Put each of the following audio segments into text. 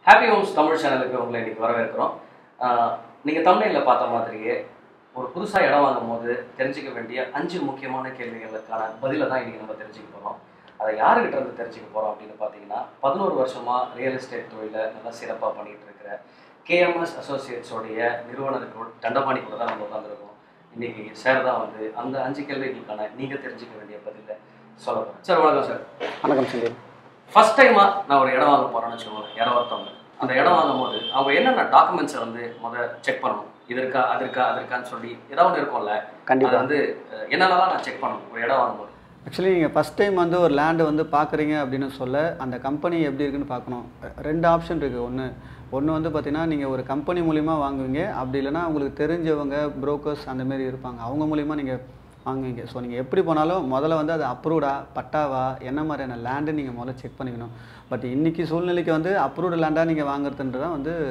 Happy Holmes Tamil சேனலுக்கு உங்களை இன்னைக்கு வரவேற்கிறோம் ஆஹ் நீங்க தமிழில் பார்த்த மாதிரியே ஒரு புதுசா இடம் வாங்கும் போது தெரிஞ்சுக்க வேண்டிய அஞ்சு முக்கியமான கேள்விகளுக்கான பதிலை தான் இன்னைக்கு நம்ம தெரிஞ்சுக்க போறோம் அதை யாருக்கிட்ட இருந்து தெரிஞ்சுக்க போறோம் அப்படின்னு பார்த்தீங்கன்னா பதினோரு வருஷமா ரியல் எஸ்டேட் தொழிலை நல்லா சிறப்பாக பண்ணிட்டு இருக்கிற கேஎம்எஸ் அசோசியேட்ஸோடைய நிறுவனருக்கு தண்டபாணி கூட தான் நம்ம உட்காந்துருக்கோம் இன்னைக்கு சார் தான் வந்து அந்த அஞ்சு கேள்விகளுக்கான நீங்க தெரிஞ்சுக்க வேண்டிய பதிலை சொல்ல போறேன் சார் வணக்கம் சார் வணக்கம் செந்தில் ஃபர்ஸ்ட் டைமா நான் ஒரு இடம் வாங்க போறேன்னு வச்சுக்கோங்க யாரோ ஒருத்தவங்க அந்த இடம் வாங்கும் போது அவங்க என்னென்ன டாக்குமெண்ட்ஸை வந்து முத செக் பண்ணணும் இது இருக்கா அது இருக்கா அது இருக்கான்னு சொல்லி ஏதாவது ஒன்று இருக்கும்ல அது கண்டிப்பாக வந்து அஹ், என்னென்னலாம் நான் செக் பண்ணணும் ஒரு இடம் வாங்கும்போது ஆக்சுவலி நீங்கள் ஃபஸ்ட் டைம் வந்து ஒரு லேண்டு வந்து பார்க்குறீங்க அப்படின்னு சொல்ல அந்த கம்பெனி எப்படி இருக்குன்னு பார்க்கணும் ரெண்டு ஆப்ஷன் இருக்குது ஒன்று ஒன்று வந்து பார்த்தீங்கன்னா நீங்கள் ஒரு கம்பெனி மூலிமா வாங்குவீங்க அப்படி இல்லைன்னா உங்களுக்கு தெரிஞ்சவங்க brokers அந்த மாதிரி இருப்பாங்க அவங்க மூலிமா நீங்கள் வாங்குவீங்க ஸோ நீங்கள் எப்படி போனாலும் முதல்ல வந்து அது அப்ரூவ்டா பட்டாவா என்ன மாதிரியான லேண்டு நீங்கள் முதல்ல செக் பண்ணிக்கணும் பட் இன்றைக்கி சூழ்நிலைக்கு வந்து அப்ரூவ்டு லேண்டாக நீங்கள் வாங்குறதுன்றது தான் வந்து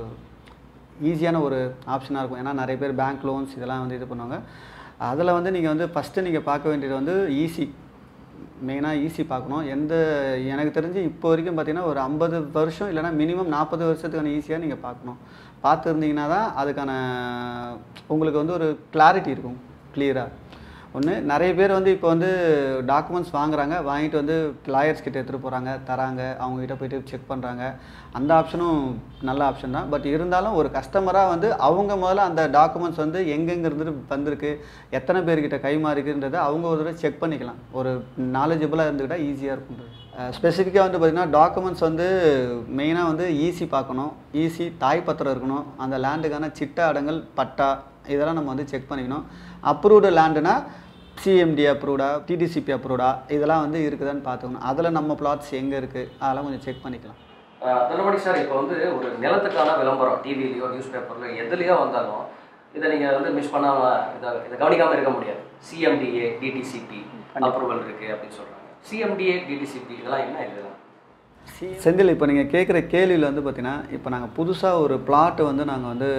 ஈஸியான ஒரு ஆப்ஷனாக இருக்கும் ஏன்னா நிறைய பேர் பேங்க் லோன்ஸ் இதெல்லாம் வந்து இது பண்ணுவாங்க அதில் வந்து நீங்கள் வந்து ஃபஸ்ட்டு நீங்கள் பார்க்க வேண்டியது வந்து ஈஸி மெயினாக ஈஸி பார்க்கணும் எந்த எனக்கு தெரிஞ்சு இப்போ வரைக்கும் பார்த்தீங்கன்னா ஒரு ஐம்பது வருஷம் இல்லைனா மினிமம் நாற்பது வருஷத்துக்கான ஈஸியாக நீங்கள் பார்க்கணும் பார்த்துருந்தீங்கன்னா தான் அதுக்கான உங்களுக்கு வந்து ஒரு கிளாரிட்டி இருக்கும் கிளியராக ஒன்று நிறைய பேர் வந்து இப்போ வந்து டாக்குமெண்ட்ஸ் வாங்குறாங்க வாங்கிட்டு வந்து லாயர்ஸ் கிட்ட எடுத்துகிட்டு போகிறாங்க தராங்க அவங்ககிட்ட போயிட்டு செக் பண்ணுறாங்க அந்த ஆப்ஷனும் நல்ல ஆப்ஷன் தான் பட் இருந்தாலும் ஒரு கஸ்டமராக வந்து அவங்க முதல்ல அந்த டாக்குமெண்ட்ஸ் வந்து எங்கெங்க இருந்து வந்திருக்கு எத்தனை பேர்கிட்ட கைமாறிக்குன்றதை அவங்க ஒரு தடவை செக் பண்ணிக்கலாம் ஒரு நாலேஜபிளாக இருந்துக்கிட்டால் ஈஸியாக இருக்குன்றது ஸ்பெசிஃபிக்காக வந்து பார்த்திங்கன்னா டாக்குமெண்ட்ஸ் வந்து மெயினாக வந்து ஈஸி பார்க்கணும் ஈஸி தாய் பத்திரம் இருக்கணும் அந்த லேண்டுக்கான சிட்டா அடங்கல் பட்டா இதெல்லாம் நம்ம வந்து செக் பண்ணிக்கணும் அப்ரூவ்டு லேண்டுனா சிஎம்டி அப்ரூவ்டா டிடிசிபி அப்ரூவ்டா இதெல்லாம் வந்து இருக்குதான்னு பார்த்துக்கணும் அதில் நம்ம பிளாட்ஸ் எங்கே இருக்குது அதெல்லாம் கொஞ்சம் செக் பண்ணிக்கலாம் தள்ளுபடி சார் இப்போ வந்து ஒரு நிலத்துக்கான விளம்பரம் டிவிலையோ நியூஸ் பேப்பர்லையோ எதுலையோ வந்தாலும் இதை நீங்கள் வந்து மிஸ் பண்ணாமல் இதை இதை கவனிக்காமல் இருக்க முடியாது சிஎம்டிஏ டிடிசிபி அப்ரூவல் இருக்கு அப்படின்னு சொல்கிறாங்க சிஎம்டிஏ டிடிசிபி இதெல்லாம் என்ன இதெல்லாம் செந்தில் இப்போ நீங்கள் கேட்குற கேள்வியில் வந்து பார்த்தீங்கன்னா இப்போ நாங்கள் புதுசாக ஒரு பிளாட்டு வந்து நாங்கள் வந்து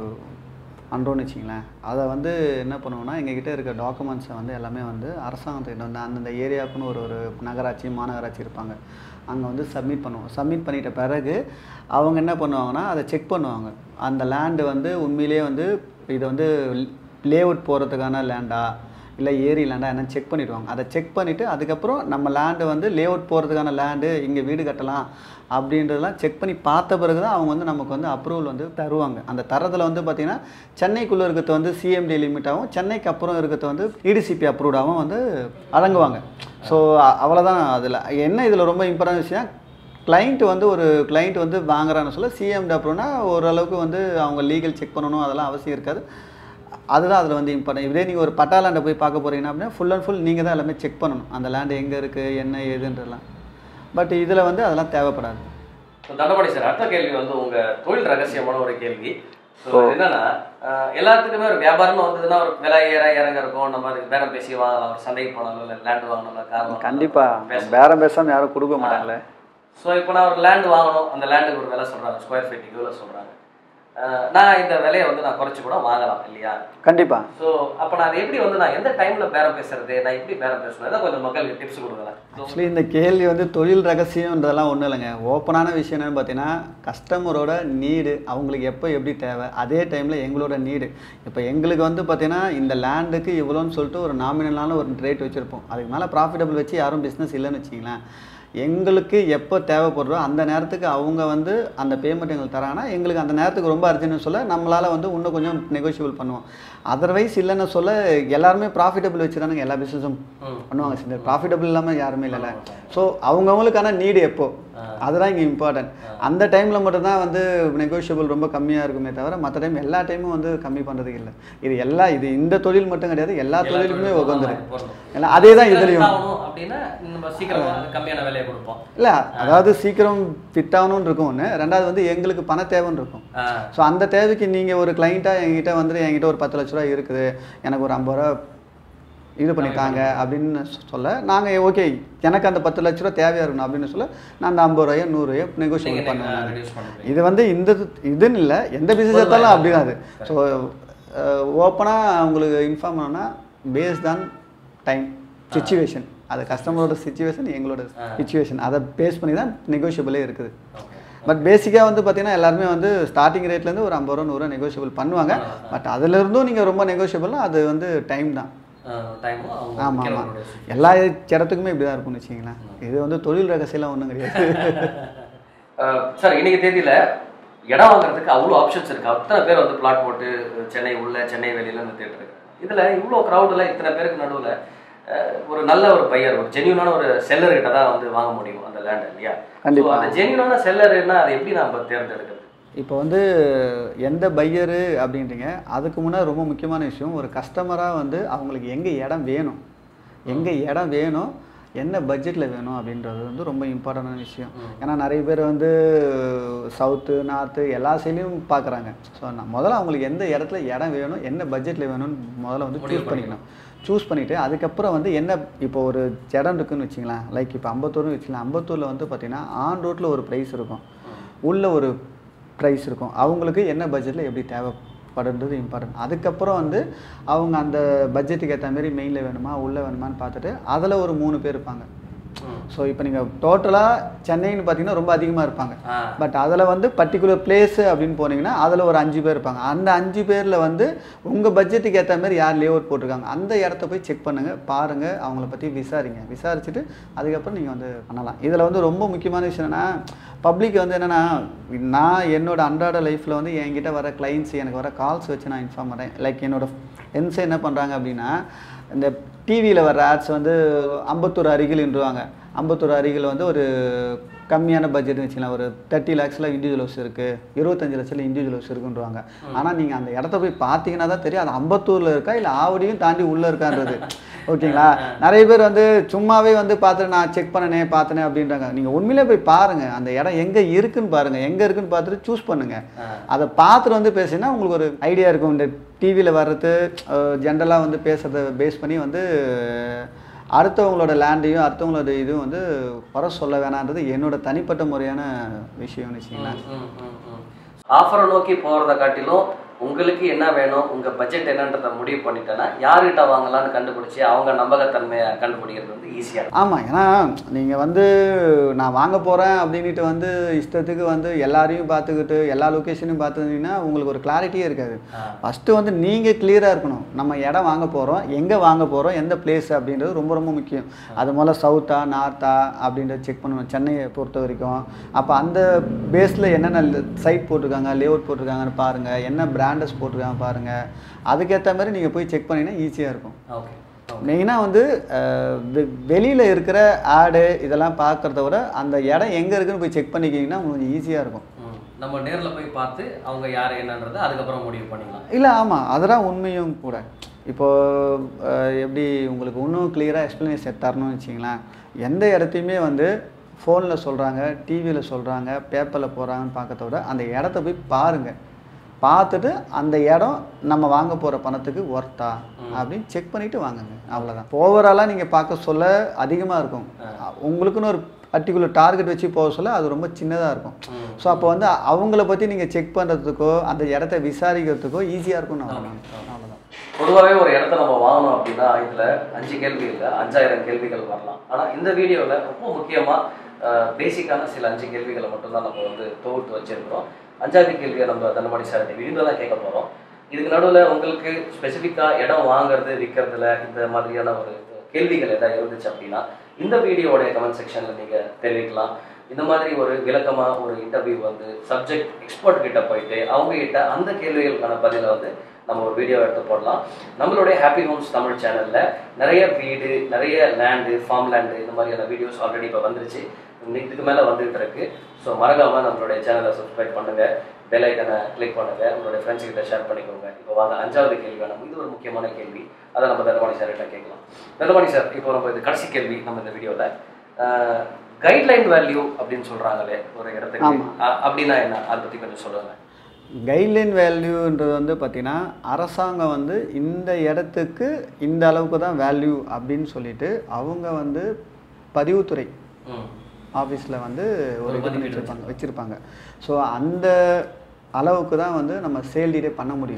அன்றோன்னு வச்சிங்களேன் அதை வந்து என்ன பண்ணுவோம்னா எங்ககிட்ட இருக்க டாக்குமெண்ட்ஸை வந்து எல்லாமே வந்து அரசாங்கத்துக்கிட்ட வந்து அந்தந்த ஏரியாவுக்குன்னு ஒரு ஒரு நகராட்சி மாநகராட்சி இருப்பாங்க அங்கே வந்து சப்மிட் பண்ணுவோம் சப்மிட் பண்ணிட்ட பிறகு அவங்க என்ன பண்ணுவாங்கன்னா அதை செக் பண்ணுவாங்க அந்த லேண்டு வந்து உண்மையிலேயே வந்து இது வந்து லேஅவுட் போகிறதுக்கான லேண்டா இல்லை ஏரி லேண்டா என்னன்னு செக் பண்ணிடுவாங்க அதை செக் பண்ணிவிட்டு அதுக்கப்புறம் நம்ம லேண்டு வந்து லேஅவுட் போகிறதுக்கான லேண்டு இங்கே வீடு கட்டலாம் அப்படின்றதெல்லாம் செக் பண்ணி பார்த்த பிறகு தான் அவங்க வந்து நமக்கு வந்து அப்ரூவல் வந்து தருவாங்க அந்த தரத்தில் வந்து பார்த்திங்கன்னா சென்னைக்குள்ளே இருக்கிறது வந்து சிஎம்டி லிமிட்டாகவும் சென்னைக்கு அப்புறம் இருக்கிறது வந்து இடிசிபி அப்ரூவ்டாகவும் வந்து அடங்குவாங்க ஸோ அவ்வளோதான் அதில் என்ன இதில் ரொம்ப இம்பார்ட்டன் விஷயம் கிளைண்ட் வந்து ஒரு கிளைண்ட் வந்து வாங்குறான்னு சொல்ல சிஎம் அப்ரூவ்னா ஓரளவுக்கு வந்து அவங்க லீகல் செக் பண்ணணும் அதெல்லாம் அவசியம் இருக்காது அதுதான் அதில் வந்து இம்பார்ட்டன் இதே நீங்கள் ஒரு பட்டா லேண்டை போய் பார்க்க போகிறீங்கன்னா அப்படின்னா ஃபுல் அண்ட் ஃபுல் நீங்கள் தான் எல்லாமே செக் பண்ணணும் அந்த லேண்டு எங்கே இருக்குது என்ன ஏதுன்றலாம் பட் இதில் வந்து அதெல்லாம் தேவைப்படாது ஸோ தண்டபாணி சார் அடுத்த கேள்வி வந்து உங்க தொழில் ரகசியமான ஒரு கேள்வி ஸோ என்னன்னா அஹ், எல்லாத்துக்குமே ஒரு வியாபாரம்னு வந்ததுன்னா ஒரு விலை ஏற இறங்க இருக்கும் நம்ம அதுக்கு பேரம் பேசி வாங்கலாம் ஒரு சந்தைக்கு போனாலும் இல்லை லேண்ட் வாங்கணும் கார் கண்டிப்பாக பேரம் பேசாமல் யாரும் கொடுக்க மாட்டாங்களே ஸோ இப்போ நான் ஒரு லேண்ட் வாங்கணும் அந்த லேண்டுக்கு ஒரு விலை சொல்றாங்க ஸ்கொயர் ஃபீட் இவ்வளோ சொல்றாங்க அஹ், நான் இந்த விலையை வந்து நான் குறைச்சு கூட வாங்கலாம் இல்லையா கண்டிப்பாக ஸோ அப்போ நான் அதை எப்படி வந்து நான் எந்த டைம்ல பேரம் பேசுறது நான் எப்படி பேரம் பேசணும் ஏதாவது கொஞ்சம் மக்களுக்கு டிப்ஸ் கொடுங்களேன் ஆக்சுவலி இந்த கேள்வி வந்து தொழில் ரகசியம்ன்றதெல்லாம் ஒன்றும் இல்லைங்க ஓப்பனான விஷயம் என்னன்னு பார்த்தீங்கன்னா கஸ்டமரோட நீடு அவங்களுக்கு எப்போ எப்படி தேவை அதே டைமில் எங்களோட நீடு இப்போ எங்களுக்கு வந்து பார்த்தீங்கன்னா இந்த லேண்டுக்கு இவ்வளோன்னு சொல்லிட்டு ஒரு நாமினலான ஒரு ரேட் வச்சுருப்போம் அதுக்கு மேலே ப்ராஃபிட்டபிள் வச்சு யாரும் பிஸ்னஸ் இல்லைன்னு வச்சிங்களேன் எங்களுக்கு எப்போ தேவைப்படுறோ அந்த நேரத்துக்கு அவங்க வந்து அந்த பேமெண்ட் எங்களுக்கு தராங்கன்னா எங்களுக்கு அந்த நேரத்துக்கு ரொம்ப அர்ஜென்ட்னு சொல்ல நம்மளால் வந்து இன்னும் கொஞ்சம் நெகோஷியபிள் பண்ணுவோம் அதர்வைஸ் இல்லைன்னு சொல்ல எல்லாருமே ப்ராஃபிட்டபிள் வச்சு தானே எல்லா பிஸ்னஸும் பண்ணுவாங்க சிந்தர் ப்ராஃபிட்டபிள் இல்லாமல் யாருமே இல்லைல்ல ஸோ அவங்கவுங்களுக்கான நீடு எப்போ அதுதான் இங்கே இம்பார்ட்டன்ட் அந்த டைமில் மட்டும்தான் வந்து நெகோஷியபிள் ரொம்ப கம்மியாக இருக்குமே தவிர மற்ற டைம் எல்லா டைமும் வந்து கம்மி பண்ணுறதுக்கு இல்லை இது எல்லா இது இந்த தொழில் மட்டும் கிடையாது எல்லா தொழிலுக்குமே உகந்துருக்கு எல்லாம் அதே தான் இதுலேயும் ஆகணும் அப்படின்னா நம்ம சீக்கிரமா கம்மியான விலையை கொடுப்போம் இல்லை அதாவது சீக்கிரம் ஃபிட் ஆகணும்னு இருக்கும் ஒன்று ரெண்டாவது வந்து எங்களுக்கு பண தேவைன்னு இருக்கும் ஆஹ் ஸோ அந்த தேவைக்கு நீங்கள் ஒரு கிளைண்ட்டாக என்கிட்ட வந்து என்கிட்ட ஒரு பத்து லட்ச ரூபா இருக்குது எனக்கு ஒரு ஐம்பது ரூபா இது பண்ணித்தாங்க அப்படின்னு சொல்ல நாங்கள் ஓகே எனக்கு அந்த பத்து லட்ச ரூபா தேவையாக இருக்கணும் அப்படின்னு சொல்ல நான் அந்த ஐம்பது ரூபாயோ நூறுரூவாயோ நீங்க நெகோஷியபிள் பண்ணுவேன் நானு. reduce பண்ணுவீங்க. இது வந்து இந்த இது- இதுன்னு இல்லை எந்த பிஸ்னஸ் எடுத்தாலும் அப்படி தான் அது ஸோ ஓப்பனாக உங்களுக்கு இன்ஃபார்ம் பண்ணோன்னா பேஸ்ட் ஆன் டைம் சுச்சுவேஷன் அது கஸ்டமரோட சுச்சுவேஷன் எங்களோட சுச்சுவேஷன் அதை பேஸ் பண்ணி தான் நெகோஷியபிளே இருக்குது Okay. பட் பேசிக்காக வந்து பார்த்தீங்கன்னா எல்லாருமே வந்து ஸ்டார்டிங் ரேட்லேருந்து ஒரு ஐம்பது ரூபா நூறுரூவா நெகோஷியபிள் பண்ணுவாங்க பட் அதுலேருந்தும் நீங்கள் ரொம்ப நெகோஷியபிள்னா அது வந்து டைம் தான் டைமும் அவங்க ஆமாம் ஆமாம் விற்கிறவங்களுடைய எல்லா இடத்துக்குமே இப்படி தான் இருக்கும்னு வச்சிங்களேன் இது வந்து தொழில் ரகசியம்லாம் ஒன்றும் கிடையாது அஹ் சார் இன்னைக்கு தேதியில இடம் வாங்குறதுக்கு அவ்வளோ ஆப்ஷன்ஸ் இருக்கு அத்தனை பேர் வந்து பிளாட் போட்டு சென்னை உள்ள சென்னை வெளியில வந்து தேட்டர் இருக்கு இதுல இவ்வளோ க்ரௌடில் இத்தனை பேருக்கு நடுவுல அஹ், ஒரு நல்ல ஒரு பையர் ஒரு ஜென்யூனான ஒரு செல்லர் கிட்ட தான் வந்து வாங்க முடியும் அந்த லேண்ட் இல்லையா கண்டிப்பா. So, அந்த ஜென்யூனான செல்லர்னா அதை எப்படி நம்ம தேர்ந்தெடுக்கிறது இப்போ வந்து எந்த பையரு அப்படின்றீங்க அதுக்கு முன்னாடி ரொம்ப முக்கியமான விஷயம் ஒரு கஸ்டமராக வந்து அவங்களுக்கு எங்கே இடம் வேணும் எங்கே இடம் வேணும் என்ன பட்ஜெட்டில் வேணும் அப்படின்றது வந்து ரொம்ப இம்பார்ட்டண்டான விஷயம் ஏன்னா நிறைய பேர் வந்து சவுத்து நார்த்து எல்லா சைட்லையும் பார்க்குறாங்க ஸோ நான் முதல்ல அவங்களுக்கு எந்த இடத்துல இடம் வேணும் என்ன பட்ஜெட்டில் வேணும்னு முதல்ல வந்து முடிவு சூஸ் பண்ணிக்கணும் சூஸ் பண்ணிவிட்டு அதுக்கப்புறம் வந்து என்ன இப்போ ஒரு இடம் இருக்குன்னு வச்சிங்களேன் லைக் இப்போ அம்பத்தூர்னு வச்சுக்கலாம் அம்பத்தூரில் வந்து பார்த்தீங்கன்னா ஆன் ரோட்டில் ஒரு ப்ரைஸ் இருக்கும் உள்ள ஒரு ப்ரைஸ் இருக்கும் அவங்களுக்கு என்ன பட்ஜெட்டில் எப்படி தேவைப்படுன்றது இம்பார்ட்டன்ட் அதுக்கப்புறம் வந்து அவங்க அந்த பட்ஜெட்டுக்கு ஏற்ற மாதிரி மெயினில் வேணுமா உள்ளே வேணுமான்னு பார்த்துட்டு அதில் ஒரு மூணு பேர் இருப்பாங்க ஸோ இப்போ நீங்கள் டோட்டலாக சென்னைன்னு பார்த்தீங்கன்னா ரொம்ப அதிகமாக இருப்பாங்க ஆ. பட் அதில் வந்து பர்டிகுலர் பிளேஸு அப்படின்னு போனீங்கன்னா அதில் ஒரு அஞ்சு பேர் இருப்பாங்க அந்த அஞ்சு பேரில் வந்து உங்கள் பட்ஜெட்டுக்கு ஏற்ற மாதிரி யார் லே அவுட் போட்டிருக்காங்க அந்த இடத்த போய் செக் பண்ணுங்கள் பாருங்கள் அவங்கள பற்றி விசாரிங்க விசாரிச்சுட்டு அதுக்கப்புறம் நீங்கள் வந்து பண்ணலாம் இதில் வந்து ரொம்ப முக்கியமான விஷயம் என்னென்னா பப்ளிக் வந்து என்னென்னா நான் என்னோட அன்றாட லைஃப்பில் வந்து என்கிட்ட வர கிளைண்ட்ஸ் எனக்கு வர கால்ஸ் வச்சு நான் இன்ஃபார்ம் பண்ணுறேன் லைக் என்னோட ஃப்ரெண்ட்ஸ் என்ன பண்ணுறாங்க அப்படின்னா இந்த டிவியில் வர ஆட்ஸ் வந்து அம்பத்தூர் அருகில்ன்றுவாங்க அம்பத்தூர் அருகில் வந்து ஒரு கம்மியான பட்ஜெட்னு வச்சுக்கலாம் ஒரு தேர்ட்டி லேக்ஸில் இண்டிவிஜுவல் ஹவுஸ் இருக்குது இருபத்தஞ்சு லட்சத்தில் இண்டிவிஜுவல் ஹவுஸ் இருக்குன்றாங்க ஆனால் நீங்கள் அந்த இடத்த போய் பார்த்தீங்கன்னா தான் தெரியும் அது அம்பத்தூரில் இருக்கா இல்லை ஆவடியும் தாண்டி உள்ளே இருக்கான்றது ஓகேங்களா நிறைய பேர் வந்து சும்மாவே வந்து பார்த்துட்டு நான் செக் பண்ணனே பார்த்தனே அப்படின்றாங்க நீங்கள் உண்மையிலே போய் பாருங்கள் அந்த இடம் எங்கே இருக்குன்னு பாருங்கள் எங்கே இருக்குன்னு பார்த்துட்டு சூஸ் பண்ணுங்கள் அதை பார்த்துட்டு வந்து பேசினா உங்களுக்கு ஒரு ஐடியா இருக்கும் இந்த டிவியில் வர்றது ஜென்ரலாக வந்து பேசுகிறத பேஸ் பண்ணி வந்து அடுத்தவங்களோட லேண்டையும் அடுத்தவங்களோட இதுவும் வந்து குறை சொல்ல வேணான்றது என்னோட தனிப்பட்ட முறையான விஷயம்னு வச்சுங்களேன் ஆஃபரை நோக்கி போறதை காட்டிலும் உங்களுக்கு என்ன வேணும் உங்க பட்ஜெட் என்னன்றதை முடிவு பண்ணிட்டேன்னா யார்கிட்ட வாங்கலாம்னு கண்டுபிடிச்சி அவங்க நம்பகத்தன்மையை கண்டுபிடிக்கிறது வந்து ஈஸியா இருக்கும் ஆமாம் ஏன்னா நீங்கள் வந்து நான் வாங்க போகிறேன் அப்படின்ட்டு வந்து இஷ்டத்துக்கு வந்து எல்லாரையும் பார்த்துக்கிட்டு எல்லா லொக்கேஷனையும் பார்த்துருந்தீங்கன்னா உங்களுக்கு ஒரு கிளாரிட்டியே இருக்காது ஃபஸ்ட்டு வந்து நீங்கள் கிளியராக இருக்கணும் நம்ம இடம் வாங்க போகிறோம் எங்கே வாங்க போகிறோம் எந்த பிளேஸ் அப்படின்றது ரொம்ப ரொம்ப முக்கியம் அது முதல்ல சவுத்தா நார்த்தா அப்படின்றத செக் பண்ணணும் சென்னையை பொறுத்த வரைக்கும் அப்போ அந்த பேஸில் என்னென்ன சைட் போட்டிருக்காங்க லேஅவுட் போட்டிருக்காங்கன்னு பாருங்கள் என்ன பிராண்டஸ் போட்டிருக்காங்க பாருங்கள் அதுக்கேற்ற மாதிரி நீங்கள் போய் செக் பண்ணிங்கன்னா ஈஸியாக இருக்கும் ஓகே மெயினாக வந்து வெளியில் இருக்கிற ஆடு இதெல்லாம் பார்க்குறத விட அந்த இடம் எங்கே இருக்குன்னு போய் செக் பண்ணிக்கிங்கன்னா உங்களுக்கு கொஞ்சம் ஈஸியாக இருக்கும் நம்ம நேர்ல போய் பார்த்து அவங்க யார் என்னன்றதை அதுக்கப்புறம் முடிவு பண்ணிக்கலாம் இல்லை ஆமாம் அதெல்லாம் உண்மையும் கூட இப்போது எப்படி உங்களுக்கு இன்னும் கிளியராக எக்ஸ்ப்ளனேஷன் தரணும்னு வச்சிங்களேன் எந்த இடத்தையுமே வந்து ஃபோனில் சொல்கிறாங்க டிவியில் சொல்கிறாங்க பேப்பரில் போகிறாங்கன்னு பார்க்கறத விட அந்த இடத்த போய் பாருங்கள் பார்த்துட்டு அந்த இடம் நம்ம வாங்க போகிற பணத்துக்கு ஒர்த்தா அப்படின்னு செக் பண்ணிவிட்டு வாங்குங்க அவ்வளோதான் ஓவராலாக நீங்கள் பார்க்க சொல்ல அதிகமாக இருக்கும் உங்களுக்குன்னு ஒரு பர்டிகுலர் டார்கெட் வச்சு போக சொல்ல அது ரொம்ப சின்னதாக இருக்கும் ஸோ அப்போ வந்து அவங்கள பற்றி நீங்கள் செக் பண்ணுறதுக்கோ அந்த இடத்த விசாரிக்கிறதுக்கோ ஈஸியாக இருக்கும் நான் அவ்வளோதான் பொதுவாகவே ஒரு இடத்த நம்ம வாங்கணும் அப்படின்னா இதுல அஞ்சு கேள்வி இல்லை அஞ்சாயிரம் கேள்விகள் வரலாம் ஆனா இந்த வீடியோவில் ரொம்ப முக்கியமா பேசிக்கான சில அஞ்சு கேள்விகளை மட்டும்தான் நம்ம வந்து தொகுத்து வச்சிருக்கிறோம் அஞ்சாவது கேள்வியை நம்ம தண்டமணி சார் வீடியோ தான் கேட்க போறோம் இதுக்கு நடுவில் உங்களுக்கு ஸ்பெசிஃபிக்காக இடம் வாங்குறது விற்கிறதுல இந்த மாதிரியான ஒரு கேள்விகள் ஏதாவது இருந்துச்சு அப்படின்னா இந்த வீடியோவோடைய கமெண்ட் செக்ஷனில் நீங்கள் தெரிவிக்கலாம் இந்த மாதிரி ஒரு விளக்கமா ஒரு இன்டர்வியூ வந்து சப்ஜெக்ட் எக்ஸ்பர்ட் கிட்ட போயிட்டு அவங்க கிட்ட அந்த கேள்விகளுக்கான பதிலை வந்து நம்ம ஒரு வீடியோ எடுத்து போடலாம் நம்மளுடைய ஹாப்பி ஹோம்ஸ் தமிழ் சேனல்ல நிறைய வீடு நிறைய லேண்டு ஃபார்ம் லேண்டு இந்த மாதிரியான வீடியோஸ் ஆல்ரெடி இப்போ வந்துருச்சு இதுக்கு மேலே வந்துட்டு இருக்கு ஸோ மறக்காம நம்மளுடைய சேனலை சப்ஸ்கிரைப் பண்ணுங்க பெல் ஐக்கனை கிளிக் பண்ணுங்க உங்களுடைய ஃப்ரெண்ட்ஸ் கிட்ட ஷேர் பண்ணிக்கோங்க இப்போ வாங்க அஞ்சாவது கேள்வி வேணும் இது ஒரு முக்கியமான கேள்வி அதை நம்ம தண்டபாணி சார் கிட்ட கேட்கலாம் தண்டபாணி சார் இப்போ நம்ம இது கடைசி கேள்வி நம்ம இந்த வீடியோவில் கைட்லைன் வேல்யூ அப்படின்னு சொல்றாங்களே ஒரு இடத்துக்கு ஆமா. அ- அப்படின்னா என்ன அதை பத்தி கொஞ்சம் சொல்லுங்க கைட்லைன் வேல்யூன்றது வந்து பார்த்திங்கன்னா அரசாங்கம் வந்து இந்த இடத்துக்கு இந்த அளவுக்கு தான் வேல்யூ அப்படின்னு சொல்லிட்டு அவங்க வந்து பதிவுத்துறை ம் ஆஃபீஸில் வந்து ஒரு ஒரு இது மதிப்பீடு வச்சுருப்பாங்க வச்சுருப்பாங்க ஸோ அந்த அளவுக்கு தான் வந்து நம்ம சேல் டீடே பண்ண முடியும்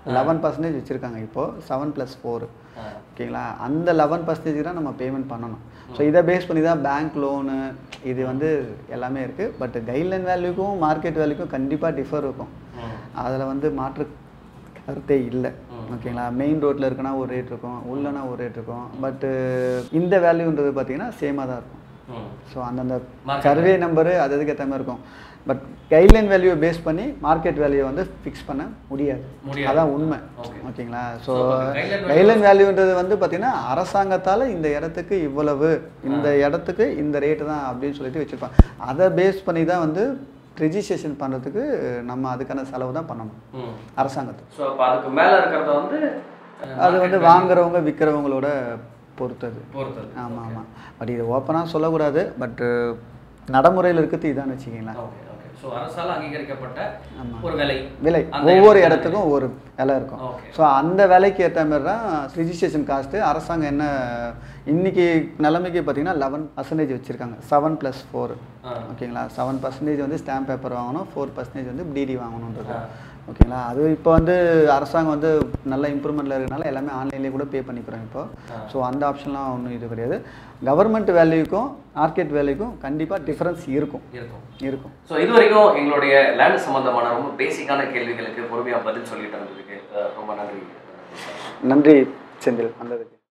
லெவன் பர்சன்டேஜ் வச்சுருக்காங்க இப்போது செவன் ப்ளஸ் ஃபோர் ஆ. ஓகேங்களா அந்த லெவன் பர்சன்டேஜ் தான் நம்ம பேமெண்ட் பண்ணணும் ஸோ இதை பேஸ் பண்ணி தான் பேங்க் லோனு இது வந்து எல்லாமே இருக்குது பட் கைட்லைன் வேல்யூக்கும் மார்க்கெட் வேல்யூக்கும் கண்டிப்பாக டிஃபர் இருக்கும் ம். அதில் வந்து மாற்று கருத்தே இல்லை ம். ஓகேங்களா மெயின் ரோட்டில் இருக்குன்னா ஒரு ரேட் இருக்கும் உள்ளனா ஒரு ரேட் இருக்கும் பட்டு இந்த வேல்யூன்றது பார்த்தீங்கன்னா சேமாக தான் இருக்கும் ம். ஸோ அந்தந்த Market சர்வே நம்பரு அது அதுக்கு ஏற்ற மாதிரி இருக்கும் பட் கைட்லைன் வேல்யூவை பேஸ் பண்ணி மார்க்கெட் வேல்யூவை வந்து ஃபிக்ஸ் பண்ண முடியாது முடியாது. அதான் உண்மை Okay. ஓகேங்களா ஸோ So, அப்ப guideline value- கைட்லைன் வேல்யூன்றது வந்து பார்த்தீங்கன்னா அரசாங்கத்தால் இந்த இடத்துக்கு இவ்வளவு இந்த இடத்துக்கு இந்த ரேட்டு தான் அப்படின்னு சொல்லிட்டு வச்சுருப்பாங்க அதை பேஸ் பண்ணி தான் வந்து ரிஜிஸ்ட்ரேஷன் பண்ணுறதுக்கு நம்ம அதுக்கான செலவு தான் பண்ணணும் ம். அரசாங்கத்துக்கு ஸோ அப்போ அதுக்கு மேலே இருக்கிறத வந்து அஹ், அது வந்து market வாங்குறவங்க விற்கிறவங்களோட பொறுத்தது value பொறுத்தது ஆமாம் ஆமாம் பட் இது ஓப்பனாக சொல்லக்கூடாது பட்டு நடைமுறையில் இருக்கிறது இதான்னு வச்சுக்கிங்களேன் ஓகே ஓகே ஸோ அரசால் அங்கீகரிக்கப்பட்ட ஆமா. ஒரு விலை விலை அந்த ஒவ்வொரு இடத்துல இடத்துக்கும் ஒவ்வொரு விலை இருக்கும் ஓகே ஸோ அந்த விலைக்கு ஏற்ற மாதிரி தான் ரிஜிஸ்ட்ரேஷன் காஸ்ட்டு அரசாங்கம் என்ன இன்னைக்கு நிலைமைக்கு பார்த்தீங்கன்னா லெவன் பர்சன்டேஜ் வச்சுருக்காங்க செவன் ப்ளஸ் ஃபோர் ஆ. ஓகேங்களா செவன் பர்சன்டேஜ் வந்து ஸ்டாம்ப் பேப்பர் வாங்கணும் ஃபோர் பர்சன்டேஜ் வந்து டிடி வாங்கணுன்றது ஆ. ஓகேங்களா அது இப்போ வந்து அரசாங்கம் வந்து நல்ல இம்ப்ரூவ்மெண்ட்டில் இருக்கனால எல்லாமே ஆன்லைன்லேயே கூட பே பண்ணிக்கிறோம் இப்போ ஆ. ஸோ அந்த ஆப்ஷன்லாம் ஒன்றும் இது கிடையாது கவர்மெண்ட் வேல்யூக்கும் மார்க்கெட் வேல்யூக்கும் கண்டிப்பாக டிஃப்ரென்ஸ் இருக்கும் இருக்கும் இருக்கும் ஸோ இது வரைக்கும் எங்களுடைய லேண்ட் சம்பந்தமான ரொம்ப பேசிக்கான கேள்விகளுக்கு பொறுமையாக பதில் சொல்லிட்டு இருந்ததுக்கு அஹ், ரொம்ப நன்றி நன்றி செந்தில் வந்ததுக்கு